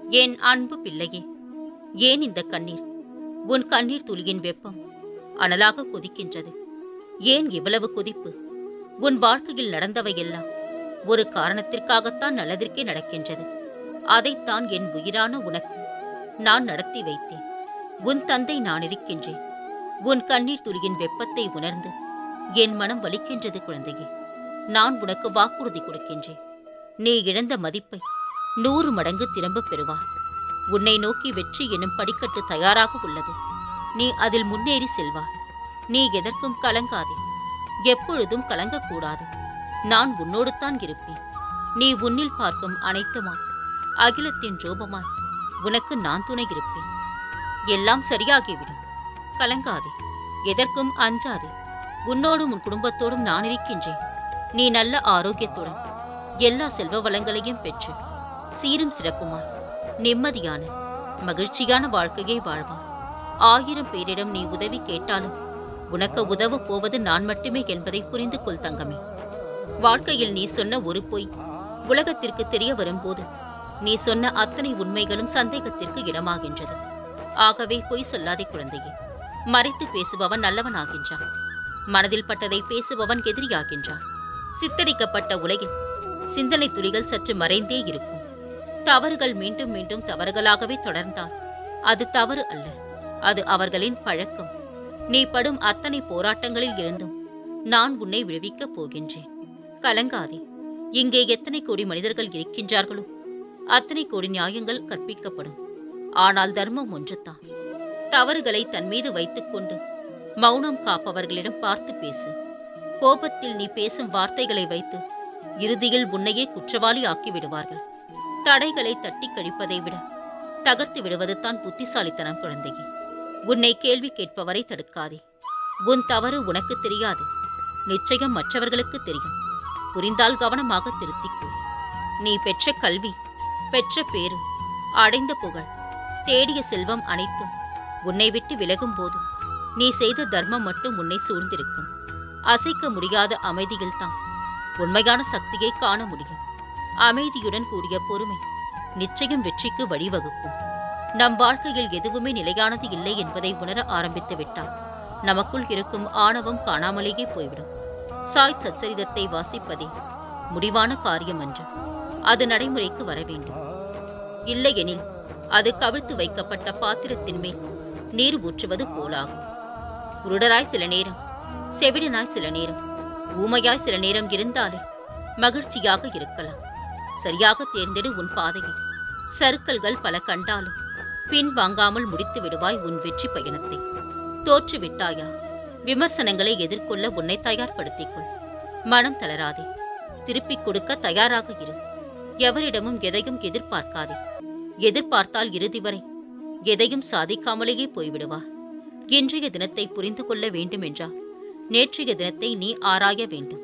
என் அன்பு பிள்ளையே ஏன் இந்த கண்ணீர் உன் கண்ணீர் துளியின் வெப்பம் அனலாக கொதிக்கின்றது ஏன் இவ்வளவு கொதிப்பு உன் வாழ்க்கையில் நடந்தவையெல்லாம் ஒரு காரணத்திற்காகத்தான் நல்லதற்கே நடக்கின்றது அதைத்தான் என் உயிரான உனக்கு நான் நடத்தி வைத்தேன் உன் தந்தை நான் இருக்கின்றேன் உன் கண்ணீர் துளியின் வெப்பத்தை உணர்ந்து என் மனம் வலிக்கின்றது குழந்தையே நான் உனக்கு வாக்குறுதி கொடுக்கின்றேன் நீ இழந்த மதிப்பை நூறு மடங்கு திரும்பப் பெறுவாய் உன்னை நோக்கி வெற்றி எனும் படிக்கட்டு தயாராக உள்ளது நீ அதில் முன்னேறி செல்வாய் நீ எதற்கும் கலங்காதே எப்பொழுதும் கலங்கக்கூடாது நான் உன்னோடு தான் இருப்பேன் நீ உன்னில் பார்க்கும் அனைத்துமாய் அகிலத்தின் ரூபமாய் உனக்கு நான் துணை இருப்பேன் எல்லாம் சரியாகிவிடும் கலங்காதே எதற்கும் அஞ்சாதே உன்னோடும் உன் குடும்பத்தோடும் நான் இருக்கின்றேன் நீ நல்ல ஆரோக்கியத்துடன் எல்லா செல்வ வளங்களையும் பெற்று சீரும் சிறப்புமாய் நிம்மதியான மகிழ்ச்சியான வாழ்க்கையை வாழ்வாய் ஆயிரம் பேரிடம் நீ உதவி கேட்டாலும் உனக்கு உதவ போவது நான் மட்டுமே என்பதை புரிந்து கொள் தங்கமே வாழ்க்கையில் நீ சொன்ன ஒரு பொய் உலகத்திற்கு தெரிய வரும்போது நீ சொன்ன அத்தனை உண்மைகளும் சந்தேகத்திற்கு இடமாகின்றது ஆகவே பொய் சொல்லாதே குழந்தையே மறைத்து பேசுபவன் நல்லவனாகின்றான் மனதில் பட்டதை பேசுபவன் எதிரியாகின்றான் சித்தரிக்கப்பட்ட உலகில் சிந்தனை துளிகள் சற்று மறைந்தே இருக்கும் தவறுகள் மீண்டும் மீண்டும் தவறுகளாகவே தொடர்ந்தால் அது தவறு அல்ல அது அவர்களின் பழக்கம் நீ படும் அத்தனை போராட்டங்களில் இருந்தும் நான் உன்னை விடுவிக்கப் போகின்றேன் கலங்காதே இங்கே எத்தனை கோடி மனிதர்கள் இருக்கின்றார்களோ அத்தனை கோடி நியாயங்கள் கற்பிக்கப்படும் ஆனால் தர்மம் ஒன்றுதான் தவறுகளை தன் மீது வைத்துக்கொண்டு மௌனம் காப்பவர்களிடம் பார்த்து பேசு கோபத்தில் நீ பேசும் வார்த்தைகளை வைத்து இறுதியில் உன்னையே குற்றவாளி ஆக்கி விடுவார்கள் தடைகளை தட்டி கழிப்பதை விட தகர்த்து விடுவது தான் புத்திசாலித்தனம் குழந்தையே உன்னை கேள்வி கேட்பவரை தடுக்காதே உன் தவறு உனக்கு தெரியாது நிச்சயம் மற்றவர்களுக்கு தெரியும் புரிந்தால் கவனமாக திருத்திக்கோ நீ பெற்ற கல்வி பெற்ற பேரு அடைந்த புகழ் தேடிய செல்வம் அனைத்தும் உன்னை விட்டு விலகும் போது நீ செய்த தர்மம் மட்டும் உன்னை சூழ்ந்திருக்கும் அசைக்க முடியாத அமைதியில்தான் உண்மையான சக்தியை காண முடியும் அமைதியுடன் கூடிய பொறுமை நிச்சயம் வெற்றிக்கு வழிவகுக்கும் நம் வாழ்க்கையில் எதுவுமே நிலையானது இல்லை என்பதை உணர ஆரம்பித்து விட்டால் நமக்குள் இருக்கும் ஆணவம் காணாமலேயே போய்விடும் சாய் சச்சரிதத்தை வாசிப்பதே முடிவான காரியம் அன்று அது நடைமுறைக்கு வர வேண்டும் இல்லையெனில் அது கவிழ்த்து வைக்கப்பட்ட பாத்திரத்தின் மேல் நீர் ஊற்றுவது போலாகும் குருடராய் சில நேரம் செவிடனாய் சில நேரம் ஊமையாய் சில நேரம் இருந்தாலே மகிழ்ச்சியாக இருக்கலாம் சரியாக தேர்ந்தெடு உன் பாதையை சறுக்கல்கள் பல கண்டாலும் பின் வாங்காமல் முடித்து விடுவாய் உன் வெற்றி பயணத்தை தோற்று விட்டாயா விமர்சனங்களை எதிர்கொள்ள உன்னை தயார்படுத்திக் கொள் மனம் தளராதே திருப்பிக் கொடுக்க தயாராக இரு எவரிடமும் எதையும் எதிர்பார்க்காதே எதிர்பார்த்தால் இறுதி வரை எதையும் சாதிக்காமலேயே போய்விடுவா இன்றைய தினத்தை புரிந்து கொள்ள வேண்டும் என்றால் நேற்றைய தினத்தை நீ ஆராய வேண்டும்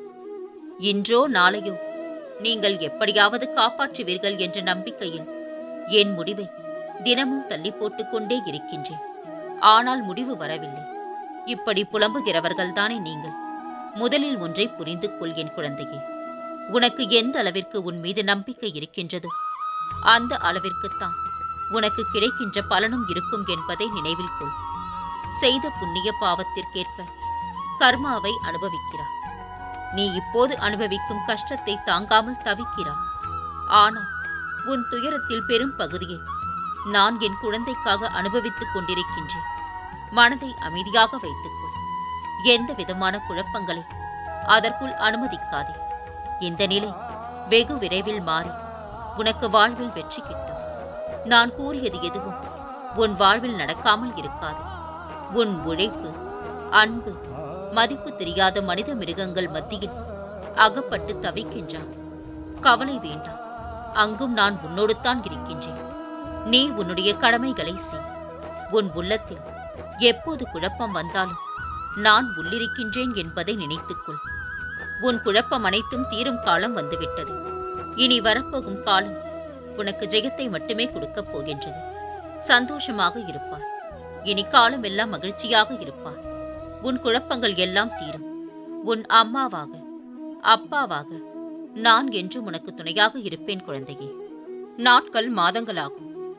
இன்றோ நாளையோ நீங்கள் எப்படியாவது காப்பாற்றுவீர்கள் என்ற நம்பிக்கையில் என் முடிவை தினமும் தள்ளி போட்டுக்கொண்டே இருக்கின்றேன் ஆனால் முடிவு வரவில்லை இப்படி புலம்புகிறவர்கள்தானே நீங்கள் முதலில் ஒன்றை புரிந்து கொள் என் குழந்தையே உனக்கு எந்த அளவிற்கு உன் மீது நம்பிக்கை இருக்கின்றதோ அந்த அளவிற்குத்தான் உனக்கு கிடைக்கின்ற பலனும் இருக்கும் என்பதை நினைவில் கொள் செய்த புண்ணிய பாவத்திற்கேற்ப கர்மாவை அனுபவிக்கிறாய் நீ இப்போது அனுபவிக்கும் கஷ்டத்தை தாங்காமல் தவிக்கிறாய் ஆனால் உன் துயரத்தில் பெரும் பகுதியை நான் என் குழந்தைக்காக அனுபவித்துக் கொண்டிருக்கின்றேன் மனதை அமைதியாக வைத்துக்கொள் எந்த விதமான குழப்பங்களை அதற்குள் அனுமதிக்காதே இந்த நிலை வெகு விரைவில் மாறி உனக்கு வாழ்வில் வெற்றி கிட்டும் நான் கூறியது எதுவும் உன் வாழ்வில் நடக்காமல் இருக்காது உன் உழைப்பு அன்பு மதிப்பு தெரியாத மனித மிருகங்கள் மத்தியில் அகப்பட்டு தவிக்கின்றான் கவலை வேண்டாம் அங்கும் நான் உன்னோடு தான் இருக்கின்றேன் நீ உன்னுடைய கடமைகளை செய் உன் உள்ளத்தில் எப்போது குழப்பம் வந்தாலும் நான் உள்ளிருக்கின்றேன் என்பதை நினைத்துக்கொள் உன் குழப்பம் அனைத்தும் தீரும் காலம் வந்துவிட்டது இனி வரப்போகும் காலம் உனக்கு ஜெயத்தை மட்டுமே கொடுக்கப் போகின்றது சந்தோஷமாக இருப்பார் இனி காலம் எல்லாம் மகிழ்ச்சியாக இருப்பார் உன் குழப்பங்கள் எல்லாம் தீரும் உன் அம்மாவாக அப்பாவாக நான் என்றும் உனக்கு துணையாக இருப்பேன் குழந்தையே நாட்கள் மாதங்களாகும்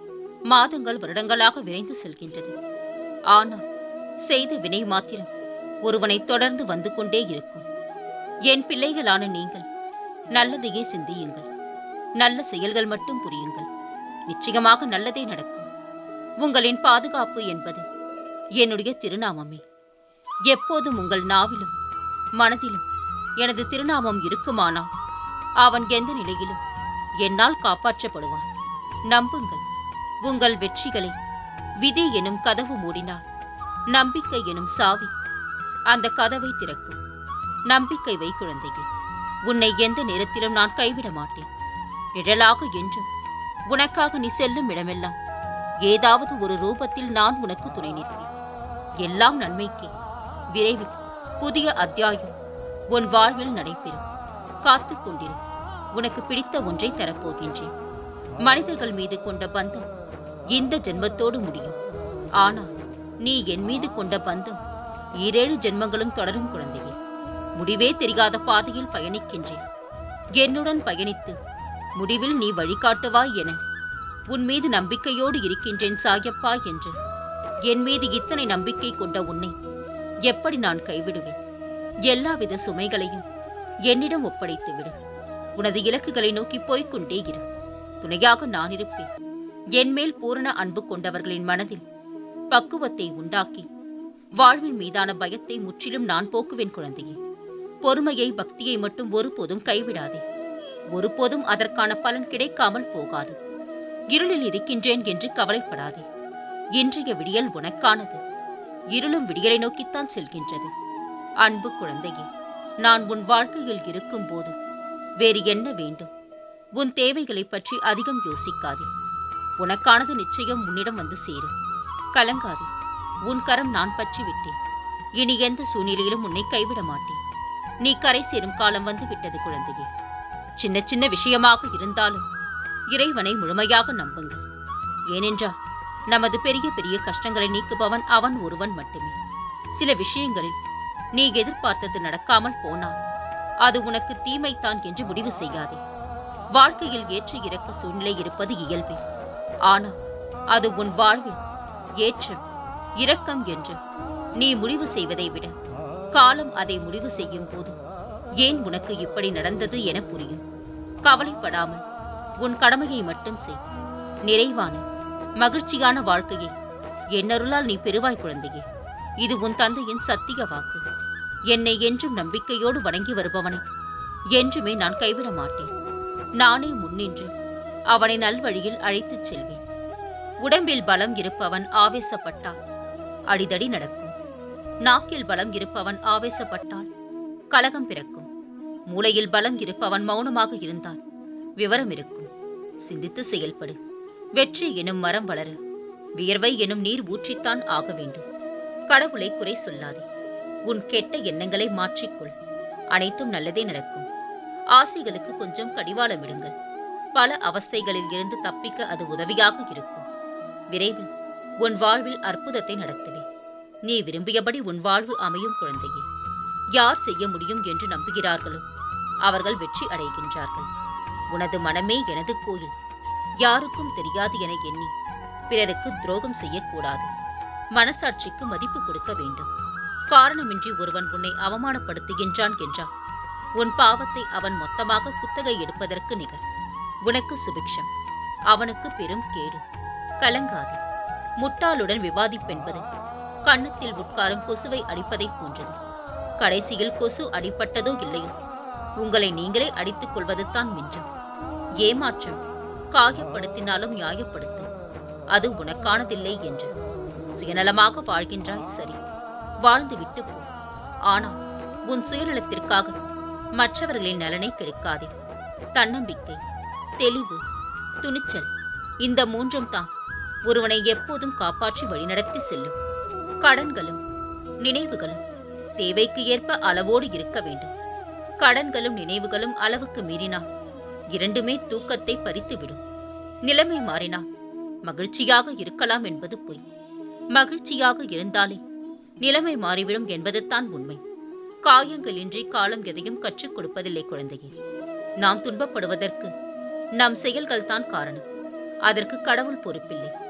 மாதங்கள் வருடங்களாக விரைந்து செல்கின்றது ஆனால் செய்த வினை மாத்திரம் ஒருவனை தொடர்ந்து வந்து கொண்டே இருக்கும் என் பிள்ளைகளான நீங்கள் நல்லதையே சிந்தியுங்கள் நல்ல செயல்கள் மட்டும் புரியுங்கள் நிச்சயமாக நல்லதே நடக்கும் உங்களின் பாதுகாப்பு என்பது என்னுடைய திருநாமமே எப்போதும் உங்கள் நாவிலும் மனதிலும் எனது திருநாமம் இருக்குமானால் அவன் எந்த நிலையிலும் என்னால் காப்பாற்றப்படுவான் நம்புங்கள் உங்கள் வெற்றிகளை விதி எனும் கதவு மூடினால் நம்பிக்கை எனும் சாவி அந்த கதவை திறக்கும் நம்பிக்கை வை குழந்தையே உன்னை எந்த நேரத்திலும் நான் கைவிட மாட்டேன் நிழலாக என்றும் உனக்காக நீ செல்லும் இடமெல்லாம் ஏதாவது ஒரு ரூபத்தில் நான் உனக்கு துணை நிற்பேன் எல்லாம் நன்மைக்கே விரைவில் புதிய அத்தியாயம் உன் வாழ்வில் நடைபெறும் காத்துக் கொண்டிரு உனக்கு பிடித்த ஒன்றை தரப்போகின்றேன் மனிதர்கள் மீது கொண்ட பந்தம் இந்த ஜென்மத்தோடு முடியும் ஆனால் நீ என் மீது கொண்ட பந்தம் ஈரேழு ஜென்மங்களும் தொடரும் குழந்தையே முடிவே தெரியாத பாதையில் பயணிக்கின்றேன் என்னுடன் பயணித்து முடிவில் நீ வழிகாட்டுவாய் என உன் மீது நம்பிக்கையோடு இருக்கின்றேன் சாயப்பா என்று என் மீது இத்தனை நம்பிக்கை கொண்ட உன்னை எப்படி நான் கைவிடுவேன் எல்லாவித சுமைகளையும் என்னிடம் ஒப்படைத்து விடு உனது இலக்குகளை நோக்கி போய்க் கொண்டே இரு துணையாக நான் இருப்பேன் என்மேல் பூரண அன்பு கொண்டவர்களின் மனதில் பக்குவத்தை உண்டாக்கி வாழ்வின் மீதான பயத்தை முற்றிலும் நான் போக்குவேன் குழந்தையே பொறுமையை பக்தியை மட்டும் ஒருபோதும் கைவிடாதே ஒருபோதும் அதற்கான பலன் கிடைக்காமல் போகாது இருளில் இருக்கின்றேன் என்று கவலைப்படாதே இன்றைய விடியல் உனக்கானது இருளும் விடியலை நோக்கித்தான் செல்கின்றது அன்பு குழந்தையே நான் உன் வாழ்க்கையில் இருக்கும்போது வேறு என்ன வேண்டும் உன் தேவைகளைப் பற்றி அதிகம் யோசிக்காதே உனக்கானது நிச்சயம் உன்னிடம் வந்து சேரும் கலங்காதே உன் கரம் நான் பற்றி விட்டேன் இனி எந்த சூழ்நிலையிலும் உன்னை கைவிட மாட்டேன் நீ கரை சேரும் காலம் வந்து விட்டது குழந்தையே சின்ன சின்ன விஷயமாக இருந்தாலும் இறைவனை முழுமையாக நம்புங்கள் ஏனென்றால் நமது பெரிய பெரிய கஷ்டங்களை நீக்குபவன் அவன் ஒருவன் மட்டுமே சில விஷயங்களில் நீ எதிர்பார்த்தது நடக்காமல் போனால் அது உனக்கு தீமைத்தான் என்று முடிவு செய்யாதே வாழ்க்கையில் ஏற்ற இறக்க சூழ்நிலை இருப்பது இயல்பே ஆனால் அது உன் வாழ்வில் ஏற்றம் இரக்கம் என்று நீ முடிவு செய்வதை விட காலம் அதை முடிவு செய்யும் போது ஏன் உனக்கு இப்படி நடந்தது என புரியும் கவலைப்படாமல் உன் கடமையை மட்டும் செய் நிறைவான மகிழ்ச்சியான வாழ்க்கையை என்னருளால் நீ பெறுவாய் குழந்தையே இது உன் தந்தையின் சத்திய வாக்கு என்னை என்றும் நம்பிக்கையோடு வணங்கி வருபவனை என்றுமே நான் கைவிட மாட்டேன் நானே முன்னின்று அவனை நல்வழியில் அழைத்துச் செல்வேன் உடம்பில் பலம் இருப்பவன் ஆவேசப்பட்டால் அடிதடி நடக்கும் நாக்கில் பலம் இருப்பவன் ஆவேசப்பட்டால் கலகம் பிறக்கும் மூளையில் பலம் இருப்பவன் மௌனமாக இருந்தால் விவரம் இருக்கும் சிந்தித்து செயல்படு வெற்றி எனும் மரம் வளர வியர்வை எனும் நீர் ஊற்றித்தான் ஆக வேண்டும் கடவுளை குறை சொல்லாதே உன் கெட்ட எண்ணங்களை மாற்றிக்கொள் அனைத்தும் நல்லதே நடக்கும் ஆசைகளுக்கு கொஞ்சம் கடிவாளம் விடுங்கள் பல அவஸ்தைகளில் இருந்து தப்பிக்க அது உதவியாக இருக்கும் விரைவில் உன் வாழ்வில் அற்புதத்தை நடத்துவேன் நீ விரும்பியபடி உன் வாழ்வு அமையும் குழந்தையே யார் செய்ய முடியும் என்று நம்புகிறார்களோ அவர்கள் வெற்றி அடைகின்றார்கள் உனது மனமே எனது கோயில் யாருக்கும் தெரியாது என எண்ணி பிறருக்கு துரோகம் செய்யக்கூடாது மனசாட்சிக்கு மதிப்பு கொடுக்க வேண்டும் காரணமின்றி ஒருவன் உன்னை அவமானப்படுத்துகின்றான் என்றால் உன் பாவத்தை அவன் மொத்தமாக குத்தகை எடுப்பதற்கு நிகர் உனக்கு சுபிக்ஷம் அவனுக்கு பெரும் கேடு கலங்காதே முட்டாளுடன் விவாதிப்பென்பது கன்னத்தில் உட்காரும் கொசுவை அடிப்பதைப் போன்றது கடைசியில் கொசு அடிப்பட்டதோ இல்லையோ உங்களை நீங்களே அடித்துக் கொள்வதுதான் மிஞ்சம் ஏமாற்றம் காயப்படுத்தினாலும் நியாயப்படுத்தும் அது உனக்கானதில்லை என்று சுயநலமாக வாழ்கின்றாய் சரி வாழ்ந்து விட்டு போ ஆனால் உன் சுயநலத்திற்காக மற்றவர்களின் நலனை கெடுக்காதே தன்னம்பிக்கை தெளிவு துணிச்சல் இந்த மூன்றும் தான் ஒருவனை எப்போதும் காப்பாற்றி வழிநடத்தி செல்லும் கடன்களும் நினைவுகளும் தேவைக்கு ஏற்ப அளவோடு இருக்க வேண்டும் கடன்களும் நினைவுகளும் அளவுக்கு மீறினால் இரண்டுமே தூக்கத்தை பறித்துவிடும் நிலைமை மாறினால் மகிழ்ச்சியாக இருக்கலாம் என்பது பொய் மகிழ்ச்சியாக இருந்தாலே நிலைமை மாறிவிடும் என்பதுதான் உண்மை காயங்களின்றி காலம் எதையும் கற்றுக் கொடுப்பதில்லை குழந்தையே நாம் துன்பப்படுவதற்கு நம் செயல்கள் தான் காரணம் அதற்கு கடவுள் பொறுப்பில்லை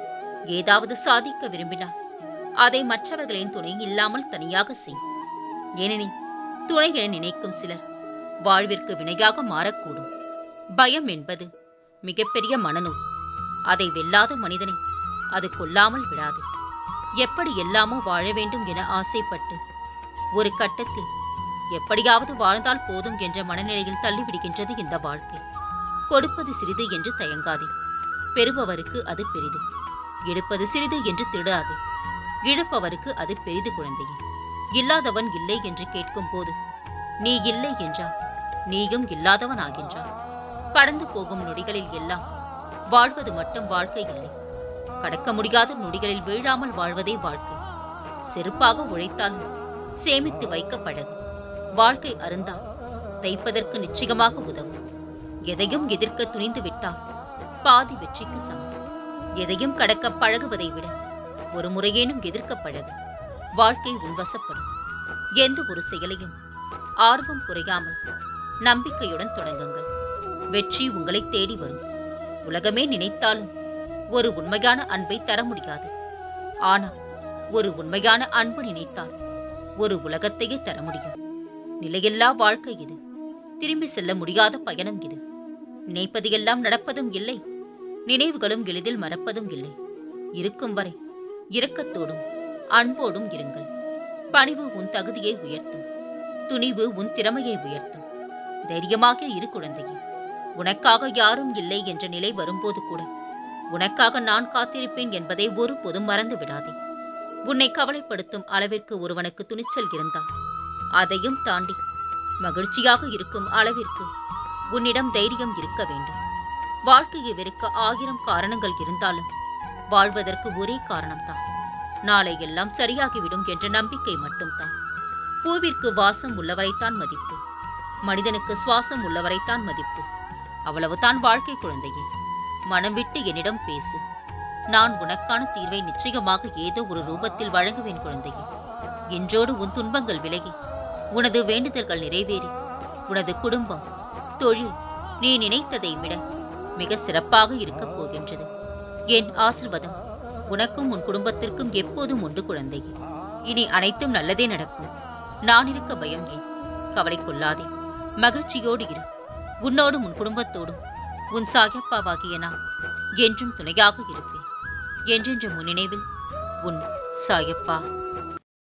ஏதாவது சாதிக்க விரும்பினால் அதை மற்றவர்களின் துணை இல்லாமல் தனியாக செய் ஏனெனில் துணை என நினைக்கும் சிலர் வாழ்விற்கு வினையாக மாறக்கூடும் பயம் என்பது மிகப்பெரிய மனநோய் அதை வெல்லாத மனிதனை அது கொல்லாமல் விடாது எப்படி எல்லாமோ வாழ வேண்டும் என ஆசைப்பட்டு ஒரு கட்டத்தில் எப்படியாவது வாழ்ந்தால் போதும் என்ற மனநிலையில் தள்ளிவிடுகின்றது இந்த வாழ்க்கை கொடுப்பது சிறிது என்று தயங்காதே பெறுபவருக்கு அது பெரிது எடுப்பது சிறிது என்று திருடாதே இழப்பவருக்கு அது பெரிது குழந்தையே இல்லாதவன் இல்லை என்று கேட்கும் போது நீ இல்லை என்றால் நீயும் இல்லாதவன் ஆகின்றாய் கடந்து போகும் நொடிகளில் எல்லாம் வாழ்வது மட்டும் வாழ்க்கை இல்லை கடக்க முடியாத நொடிகளில் வீழாமல் வாழ்வதே வாழ்க்கை செருப்பாக உழைத்தாலும் சேமித்து வைக்க பழகு வாழ்க்கை அருந்தால் தைப்பதற்கு நிச்சயமாக உதவும் எதையும் எதிர்க்க துணிந்து விட்டால் பாதி வெற்றிக்கு சமம் எதையும் கடக்க பழகுவதை விட ஒரு முறையேனும் எதிர்க்க பழகு வாழ்க்கை உன்வசப்படும் எந்த ஒரு செயலையும் ஆர்வம் குறையாமல் நம்பிக்கையுடன் தொடங்குங்கள் வெற்றி உங்களை தேடி வரும் உலகமே நினைத்தாலும் ஒரு உண்மையான அன்பை தர முடியாது ஆனால் ஒரு உண்மையான அன்பு நினைத்தால் ஒரு உலகத்தையே தர முடியும் நிலையில்லா வாழ்க்கை இது திரும்பி செல்ல முடியாத பயணம் இது நினைப்பது எல்லாம் நடப்பதும் இல்லை நினைவுகளும் எளிதில் மறப்பதும் இல்லை இருக்கும் வரை இரக்கத்தோடும் அன்போடும் இருங்கள் பணிவு உன் தகுதியை உயர்த்தும் துணிவு உன் திறமையை உயர்த்தும் தைரியமாக இரு குழந்தையே உனக்காக யாரும் இல்லை என்ற நிலை வரும்போது கூட உனக்காக நான் காத்திருப்பேன் என்பதை ஒருபோதும் மறந்து விடாதே உன்னை கவலைப்படுத்தும் அளவிற்கு ஒருவனுக்கு துணிச்சல் இருந்தால் அதையும் தாண்டி மகிழ்ச்சியாக இருக்கும் அளவிற்கு உன்னிடம் தைரியம் இருக்க வேண்டும் வாழ்க்கையை வெறுக்க ஆயிரம் காரணங்கள் இருந்தாலும் வாழ்வதற்கு ஒரே காரணம்தான் நாளை எல்லாம் சரியாகிவிடும் என்ற நம்பிக்கை மட்டும்தான் பூவிற்கு வாசம் உள்ளவரைத்தான் மதிப்பு மனிதனுக்கு சுவாசம் உள்ளவரைத்தான் மதிப்பு அவ்வளவுதான் வாழ்க்கை குழந்தையே மனம் விட்டு என்னிடம் பேசு நான் உனக்கான தீர்வை நிச்சயமாக ஏதோ ஒரு ரூபத்தில் வழங்குவேன் குழந்தையே இன்றோடு உன் துன்பங்கள் விலகி உனது வேண்டுதல்கள் நிறைவேறி உனது குடும்பம் தொழில் நீ நினைத்ததை விட மிக சிறப்பாக இருக்கப் போகின்றது என் ஆசிர்வாதம் உனக்கும் உன் குடும்பத்திற்கும் எப்போதும் உண்டு குழந்தையே இனி அனைத்தும் நல்லதே நடக்கும் நான் இருக்க பயம் ஏன் கவலை கொள்ளாதே மகிழ்ச்சியோடு இரு உன்னோடும் உன் குடும்பத்தோடும் உன் சாயப்பாவாகிய நான் என்றும் துணையாக இருப்பேன் என்றென்ற முன்னினைவில் உன் சாயப்பா